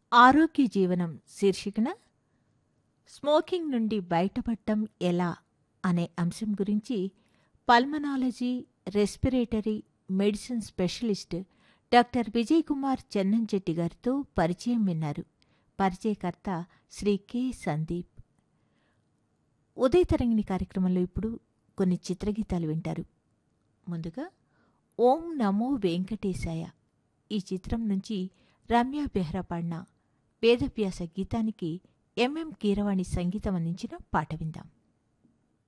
ఆరోగ్య జీవనం శీర్షికన స్మోకింగ్ నుండి బయటపడటం ఎలా అనే అంశం గురించి pulmonology respiratory medicine specialist doctor Vijay Kumar Chennamchetti గారితో పరిచయం విన్నారు పరిచయకర్త శ్రీ కె సందీప్ ఉదయ తరంగిణి కార్యక్రమంలో ఇప్పుడు కొన్ని చిత్రగీతాలు వింటారు ముందుగా ఓం నమో వెంకటేశాయ ఈ చిత్రం నుంచి రమ్య బెహ్రా పాడిన వేదవ్యాస గీతానికి ఎంఎం కీరవాణి సంగీతం అందించిన పాట విందాం